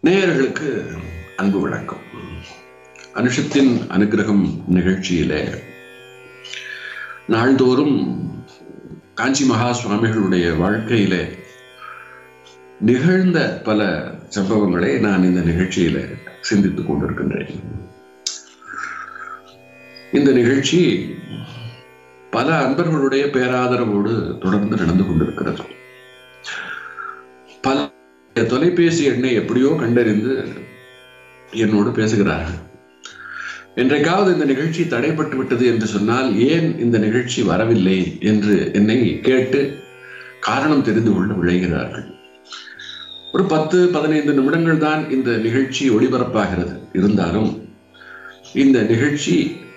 நேயர்களுக்கு அன்பு வணக்கம் அனுஷத்தின் அனுகிரகம் நிகழ்ச்சியிலே நாள்தோறும் காஞ்சி மகா சுவாமிகளுடைய வாழ்க்கையிலே நிகழ்ந்த பல சம்பவங்களை நான் இந்த நிகழ்ச்சியில சிந்தித்துக் கொண்டிருக்கின்றேன் இந்த நிகழ்ச்சி பல அன்பர்களுடைய பேராதரவோடு தொடர்ந்து நடந்து கொண்டிருக்கிறது பல தொலைபேசி எண்ணை எப்படியோ கண்டறிந்து என்னோடு பேசுகிறார்கள் என்றைக்காவது இந்த நிகழ்ச்சி தடைப்பட்டு விட்டது என்று சொன்னால் ஏன் இந்த நிகழ்ச்சி வரவில்லை என்று என்னை கேட்டு காரணம் தெரிந்து கொள்ள விழைகிறார்கள் ஒரு பத்து பதினைந்து நிமிடங்கள் தான் இந்த நிகழ்ச்சி ஒளிபரப்பாகிறது இருந்தாலும் இந்த நிகழ்ச்சி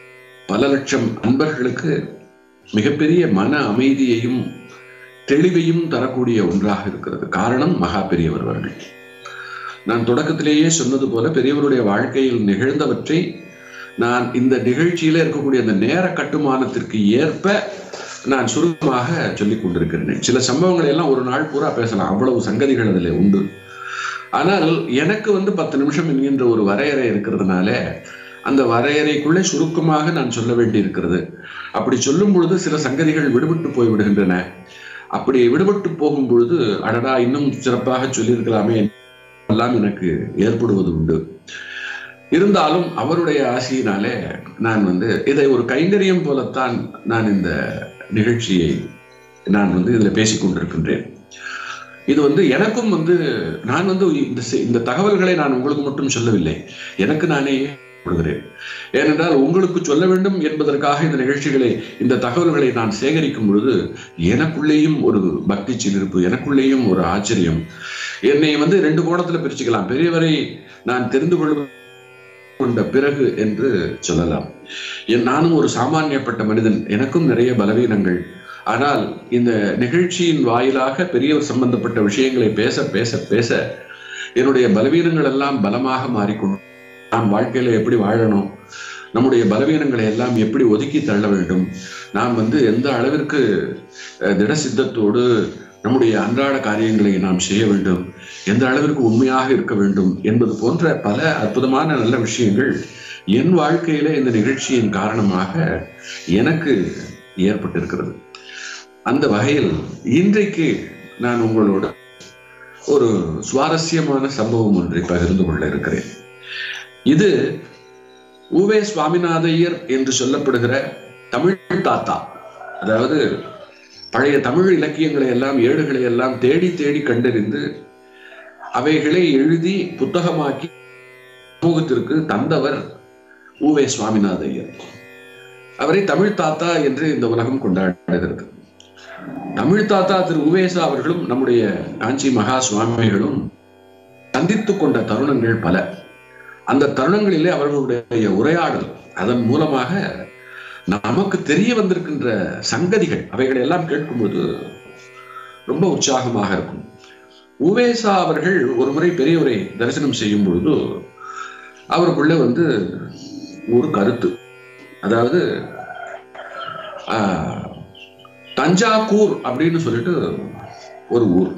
பல லட்சம் அன்பர்களுக்கு மிகப்பெரிய மன அமைதியையும் தெளிவையும் தரக்கூடிய ஒன்றாக இருக்கிறது காரணம் மகா பெரியவர் அவர்கள் நான் தொடக்கத்திலேயே சொன்னது போல பெரியவருடைய வாழ்க்கையில் நிகழ்ந்தவற்றை நான் இந்த நிகழ்ச்சியில இருக்கக்கூடிய அந்த நேர கட்டுமானத்திற்கு ஏற்ப நான் சுருக்கமாக சொல்லிக் கொண்டிருக்கிறேன் சில சம்பவங்களை எல்லாம் ஒரு நாள் பூரா பேசலாம் அவ்வளவு சங்கதிகள் அதில் உண்டு ஆனால் எனக்கு வந்து பத்து நிமிஷம் என்கின்ற ஒரு வரையறை இருக்கிறதுனால அந்த வரையறைக்குள்ளே சுருக்கமாக நான் சொல்ல வேண்டி இருக்கிறது அப்படி சொல்லும் பொழுது சில சங்கதிகள் விடுபட்டு போய் விடுகின்றன அப்படி விடுபட்டு போகும் பொழுது அடடா இன்னும் சிறப்பாக சொல்லியிருக்கலாமே எல்லாம் எனக்கு ஏற்படுவது உண்டு இருந்தாலும் அவருடைய ஆசையினாலே நான் வந்து இதை ஒரு கைங்கரியம் போலத்தான் நான் இந்த நிகழ்ச்சியை நான் வந்து இதில் பேசிக் கொண்டிருக்கின்றேன் இது வந்து எனக்கும் வந்து நான் வந்து இந்த இந்த தகவல்களை நான் உங்களுக்கு மட்டும் சொல்லவில்லை எனக்கு நானே கொடுக்கிறேன் ஏனென்றால் உங்களுக்கு சொல்ல வேண்டும் என்பதற்காக இந்த நிகழ்ச்சிகளை இந்த தகவல்களை நான் சேகரிக்கும் பொழுது எனக்குள்ளேயும் ஒரு பக்தி சிலிருப்பு எனக்குள்ளேயும் ஒரு ஆச்சரியம் என்னை வந்து ரெண்டு கோணத்துல பிரிச்சுக்கலாம் பெரியவரை நான் தெரிந்து கொள்ள கொண்ட பிறகு என்று சொல்லலாம் நானும் ஒரு சாமானியப்பட்ட மனிதன் எனக்கும் நிறைய பலவீனங்கள் ஆனால் இந்த நிகழ்ச்சியின் வாயிலாக பெரியவர் சம்பந்தப்பட்ட விஷயங்களை பேச பேச பேச என்னுடைய பலவீனங்கள் எல்லாம் பலமாக மாறிக்கொண்டு நாம் வாழ்க்கையில எப்படி வாழணும் நம்முடைய பலவீனங்களை எல்லாம் எப்படி ஒதுக்கி தள்ள வேண்டும் நாம் வந்து எந்த அளவிற்கு திட சித்தத்தோடு நம்முடைய அன்றாட காரியங்களை நாம் செய்ய வேண்டும் எந்த அளவிற்கு உண்மையாக இருக்க வேண்டும் என்பது போன்ற பல அற்புதமான நல்ல விஷயங்கள் என் வாழ்க்கையில இந்த நிகழ்ச்சியின் காரணமாக எனக்கு ஏற்பட்டிருக்கிறது அந்த வகையில் இன்றைக்கு நான் உங்களோட ஒரு சுவாரஸ்யமான சம்பவம் ஒன்றை பகிர்ந்து கொள்ள இருக்கிறேன் இது உவே சுவாமிநாதையர் என்று சொல்லப்படுகிற தமிழ் தாத்தா அதாவது பழைய தமிழ் இலக்கியங்களை எல்லாம் ஏடுகளை எல்லாம் தேடி தேடி கண்டறிந்து அவைகளை எழுதி புத்தகமாக்கி சமூகத்திற்கு தந்தவர் உவே சுவாமிநாதையர் அவரை தமிழ் தாத்தா என்று இந்த உலகம் கொண்டாடுகிறது தமிழ் தாத்தா திரு உவேசா அவர்களும் நம்முடைய காஞ்சி மகா சுவாமிகளும் சந்தித்துக் கொண்ட தருணங்கள் பல அந்த தருணங்களிலே அவர்களுடைய உரையாடல் அதன் மூலமாக நமக்கு தெரிய வந்திருக்கின்ற சங்கதிகள் அவைகளை எல்லாம் கேட்கும்போது ரொம்ப உற்சாகமாக இருக்கும் உவேசா அவர்கள் ஒரு முறை பெரியவரை தரிசனம் செய்யும் பொழுது அவருக்குள்ள வந்து ஒரு கருத்து அதாவது தஞ்சாவூர் அப்படின்னு சொல்லிட்டு ஒரு ஊர்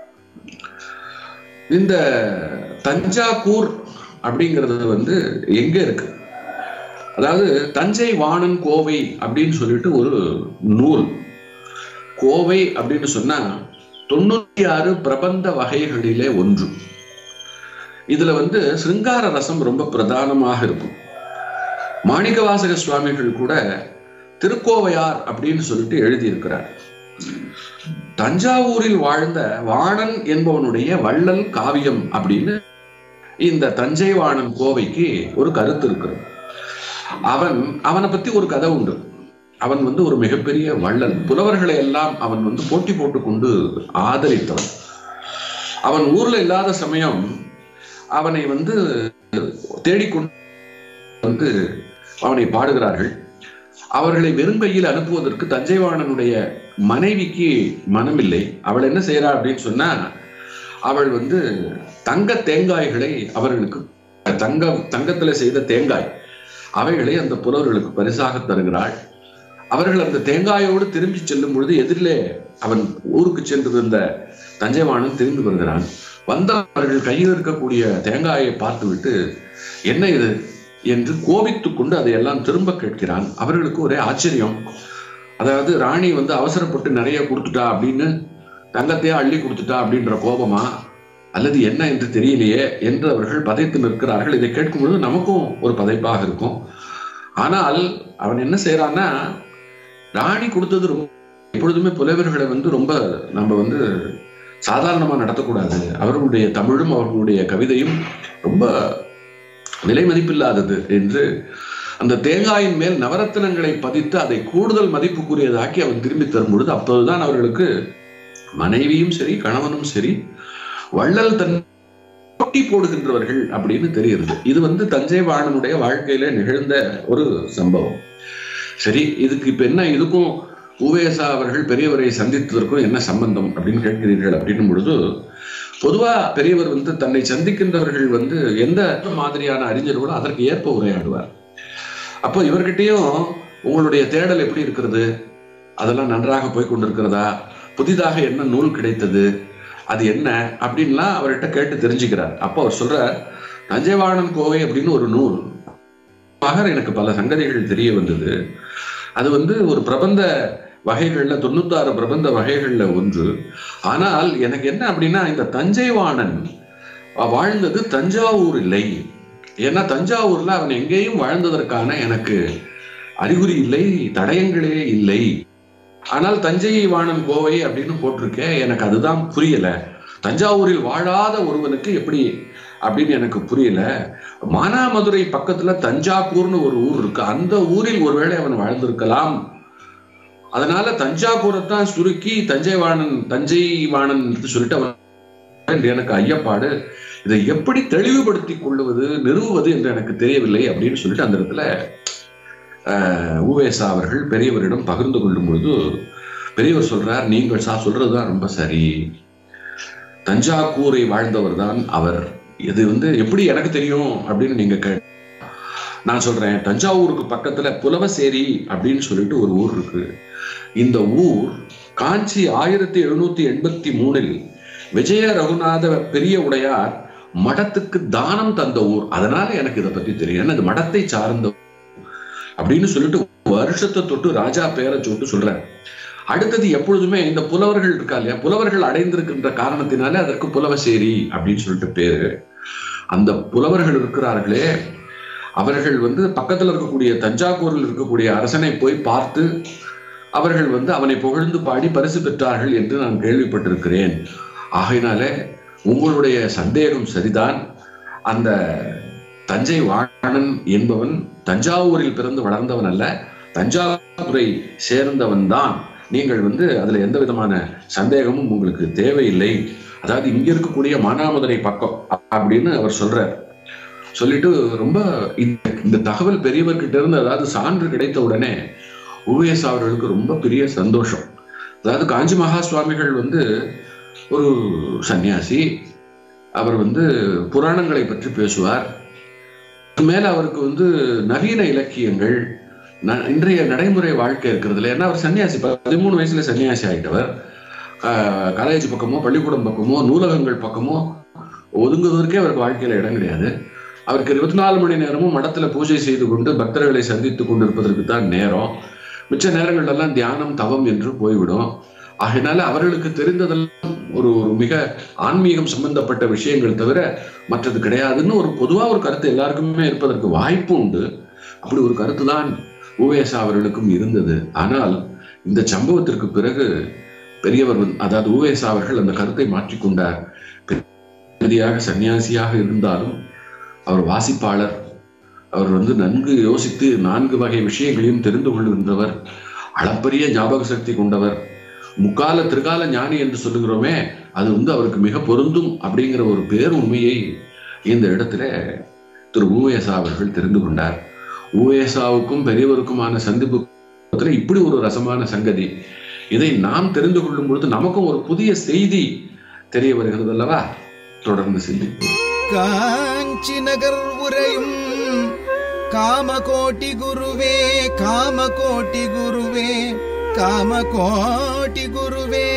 இந்த தஞ்சாவூர் அப்படிங்கிறது வந்து எங்க இருக்கு அதாவது தஞ்சை வாணன் கோவை அப்படின்னு சொல்லிட்டு ஒரு நூல் கோவை அப்படின்னு சொன்னா தொண்ணூத்தி ஆறு பிரபந்த வகைகளிலே ஒன்று இதுல வந்து சிருங்கார ரசம் ரொம்ப பிரதானமாக இருக்கும் மாணிக்கவாசக சுவாமிகள் கூட திருக்கோவையார் அப்படின்னு சொல்லிட்டு எழுதியிருக்கிறார் தஞ்சாவூரில் வாழ்ந்த வாணன் என்பவனுடைய வள்ளல் காவியம் அப்படின்னு இந்த தஞ்சை வாணன் கோவைக்கு ஒரு கருத்து இருக்கிறது அவன் அவனை பத்தி ஒரு கதை உண்டு அவன் வந்து ஒரு மிகப்பெரிய வள்ளல் புலவர்களை எல்லாம் அவன் வந்து போட்டி போட்டு கொண்டு ஆதரித்தவன் அவன் ஊர்ல இல்லாத சமயம் அவனை வந்து தேடிக்கொண்டு வந்து அவனை பாடுகிறார்கள் அவர்களை வெறுங்கையில் அனுப்புவதற்கு தஞ்சைவாணனுடைய மனைவிக்கு மனமில்லை அவள் என்ன செய்யறா அப்படின்னு சொன்னா அவள் வந்து தங்க தேங்காய்களை அவர்களுக்கு தங்க தங்கத்துல செய்த தேங்காய் அவைகளை அந்த புலவர்களுக்கு பரிசாக தருகிறாள் அவர்கள் அந்த தேங்காயோடு திரும்பி செல்லும் பொழுது எதிரிலே அவன் ஊருக்கு சென்றிருந்த தஞ்சைவாணன் திரும்பி வருகிறான் வந்தவர்கள் கையில் இருக்கக்கூடிய தேங்காயை பார்த்துவிட்டு என்ன இது என்று கோபித்துக் கொண்டு அதையெல்லாம் திரும்ப கேட்கிறான் அவர்களுக்கு ஒரே ஆச்சரியம் அதாவது ராணி வந்து அவசரப்பட்டு நிறைய கொடுத்துட்டா அப்படின்னு தங்கத்தையே அள்ளி கொடுத்துட்டா அப்படின்ற கோபமா அல்லது என்ன என்று தெரியலையே என்று அவர்கள் பதைத்து நிற்கிறார்கள் இதை கேட்கும்பொழுது நமக்கும் ஒரு பதைப்பாக இருக்கும் ஆனால் அவன் என்ன செய்யறான்னா ராணி கொடுத்தது ரொம்ப எப்பொழுதுமே புலவர்களை வந்து ரொம்ப நம்ம வந்து சாதாரணமா நடத்தக்கூடாது அவர்களுடைய தமிழும் அவர்களுடைய கவிதையும் ரொம்ப விலை மதிப்பில்லாதது என்று அந்த தேங்காயின் மேல் நவரத்தினங்களை பதித்து அதை கூடுதல் மதிப்புக்குரியதாக்கி அவன் திரும்பி தரும் பொழுது அப்போதுதான் அவர்களுக்கு மனைவியும் சரி கணவனும் சரி வள்ளல் தன் போட்டி போடுகின்றவர்கள் அப்படின்னு தெரியுது இது வந்து தஞ்சை வாணனுடைய வாழ்க்கையில நிகழ்ந்த ஒரு சம்பவம் சரி இதுக்கு இப்ப என்ன இதுக்கும் உவேசா அவர்கள் பெரியவரை சந்தித்ததற்கும் என்ன சம்பந்தம் அப்படின்னு கேட்கிறீர்கள் அப்படின்னும் பொழுது பொதுவா பெரியவர் வந்து தன்னை சந்திக்கின்றவர்கள் வந்து எந்த மாதிரியான அறிஞர்களோ அதற்கு ஏற்ப உரையாடுவார் அப்போ இவர்கிட்டயும் உங்களுடைய தேடல் எப்படி இருக்கிறது அதெல்லாம் நன்றாக போய் கொண்டிருக்கிறதா புதிதாக என்ன நூல் கிடைத்தது அது என்ன அப்படின்லாம் அவர்கிட்ட கேட்டு தெரிஞ்சுக்கிறார் அப்போ அவர் சொல்றார் தஞ்சைவாணன் கோவை அப்படின்னு ஒரு நூல் மகர் எனக்கு பல சங்கதிகள் தெரிய வந்தது அது வந்து ஒரு பிரபந்த வகைகள்ல தொண்ணூத்தாறு பிரபந்த வகைகள்ல ஒன்று ஆனால் எனக்கு என்ன அப்படின்னா இந்த தஞ்சைவாணன் வாழ்ந்தது தஞ்சாவூர் இல்லை ஏன்னா தஞ்சாவூர்ல அவன் எங்கேயும் வாழ்ந்ததற்கான எனக்கு அறிகுறி இல்லை தடயங்களே இல்லை ஆனால் தஞ்சை வாணன் கோவை அப்படின்னு போட்டிருக்கேன் எனக்கு அதுதான் புரியல தஞ்சாவூரில் வாழாத ஒருவனுக்கு எப்படி அப்படின்னு எனக்கு புரியல மானாமதுரை பக்கத்துல தஞ்சாவூர்னு ஒரு ஊர் இருக்கு அந்த ஊரில் ஒருவேளை அவன் வாழ்ந்திருக்கலாம் அதனால தஞ்சாவூரைத்தான் சுருக்கி தஞ்சை வாணன் தஞ்சை வாணன் சொல்லிட்டு அவன் எனக்கு ஐயப்பாடு இதை எப்படி தெளிவுபடுத்திக் கொள்ளுவது நிறுவுவது என்று எனக்கு தெரியவில்லை அப்படின்னு சொல்லிட்டு அந்த இடத்துல உவேசா அவர்கள் பெரியவரிடம் பகிர்ந்து கொள்ளும் பொழுது பெரியவர் சொல்றார் நீங்கள் சா சொல்றதுதான் ரொம்ப சரி தஞ்சாவூரை வாழ்ந்தவர் தான் அவர் இது வந்து எப்படி எனக்கு தெரியும் அப்படின்னு நீங்க கே நான் சொல்றேன் தஞ்சாவூருக்கு பக்கத்துல புலவசேரி அப்படின்னு சொல்லிட்டு ஒரு ஊர் இருக்கு இந்த ஊர் காஞ்சி ஆயிரத்தி எழுநூத்தி எண்பத்தி மூணில் விஜய ரகுநாத பெரிய உடையார் மடத்துக்கு தானம் தந்த ஊர் அதனால எனக்கு இதை பத்தி தெரியும் ஏன்னா இது மடத்தை சார்ந்த அப்படின்னு சொல்லிட்டு வருஷத்தை தொட்டு ராஜா பேரை சொல்லிட்டு சொல்றாரு அடுத்தது எப்பொழுதுமே இந்த புலவர்கள் இருக்கா இல்லையா புலவர்கள் அடைந்திருக்கின்ற காரணத்தினாலே அதற்கு புலவசேரி அப்படின்னு சொல்லிட்டு பேரு அந்த புலவர்கள் இருக்கிறார்களே அவர்கள் வந்து பக்கத்துல இருக்கக்கூடிய தஞ்சாவூரில் இருக்கக்கூடிய அரசனை போய் பார்த்து அவர்கள் வந்து அவனை புகழ்ந்து பாடி பரிசு பெற்றார்கள் என்று நான் கேள்விப்பட்டிருக்கிறேன் ஆகையினாலே உங்களுடைய சந்தேகம் சரிதான் அந்த தஞ்சை வாணன் என்பவன் தஞ்சாவூரில் பிறந்து வளர்ந்தவன் அல்ல தஞ்சாவூரை சேர்ந்தவன் தான் நீங்கள் வந்து அதுல எந்த விதமான சந்தேகமும் உங்களுக்கு தேவையில்லை அதாவது இங்க இருக்கக்கூடிய மானாமதுரை பக்கம் அப்படின்னு அவர் சொல்றார் சொல்லிட்டு ரொம்ப இந்த தகவல் பெரியவர்கிட்ட இருந்து அதாவது சான்று கிடைத்த உடனே உவேஸ் அவர்களுக்கு ரொம்ப பெரிய சந்தோஷம் அதாவது காஞ்சி மகா சுவாமிகள் வந்து ஒரு சன்னியாசி அவர் வந்து புராணங்களை பற்றி பேசுவார் மேல அவருக்கு வந்து நவீன இலக்கியங்கள் இன்றைய நடைமுறை வாழ்க்கை இருக்கிறதுல ஏன்னா அவர் சன்னியாசி பதிமூணு வயசுல சன்னியாசி ஆயிட்டவர் காலேஜ் பக்கமோ பள்ளிக்கூடம் பக்கமோ நூலகங்கள் பக்கமோ ஒதுங்குவதற்கே அவருக்கு வாழ்க்கையில இடம் கிடையாது அவருக்கு இருபத்தி நாலு மணி நேரமும் மடத்துல பூஜை செய்து கொண்டு பக்தர்களை சந்தித்து கொண்டிருப்பதற்கு தான் நேரம் மிச்ச நேரங்கள்லாம் தியானம் தவம் என்று போய்விடும் ஆகையினால அவர்களுக்கு தெரிந்ததெல்லாம் ஒரு ஒரு மிக ஆன்மீகம் சம்பந்தப்பட்ட விஷயங்கள் தவிர மற்றது கிடையாதுன்னு ஒரு பொதுவா ஒரு கருத்து எல்லாருக்குமே இருப்பதற்கு வாய்ப்பு உண்டு அப்படி ஒரு கருத்து தான் ஊவேசா அவர்களுக்கும் இருந்தது ஆனால் இந்த சம்பவத்திற்கு பிறகு பெரியவர் அதாவது ஊவேசா அவர்கள் அந்த கருத்தை மாற்றிக்கொண்டார் பெரியாக சன்னியாசியாக இருந்தாலும் அவர் வாசிப்பாளர் அவர் வந்து நன்கு யோசித்து நான்கு வகை விஷயங்களையும் தெரிந்து கொள்கின்றவர் அளப்பரிய ஞாபக சக்தி கொண்டவர் முக்கால திருகால ஞானி என்று சொல்லுகிறோமே அது வந்து அவருக்கு மிக பொருந்தும் அப்படிங்கிற ஒரு பேர் உண்மையை இந்த இடத்துல திரு ஊவேசா அவர்கள் தெரிந்து கொண்டார் ஊவேசாவுக்கும் பெரியவருக்குமான சந்திப்பு இப்படி ஒரு ரசமான சங்கதி இதை நாம் தெரிந்து கொள்ளும் பொழுது நமக்கும் ஒரு புதிய செய்தி தெரிய வருகிறது அல்லவா தொடர்ந்து சிந்திப்போம் காஞ்சி நகர் உரையும் காமகோட்டி குருவே காமகோட்டி குருவே காமகோட்டி குருவே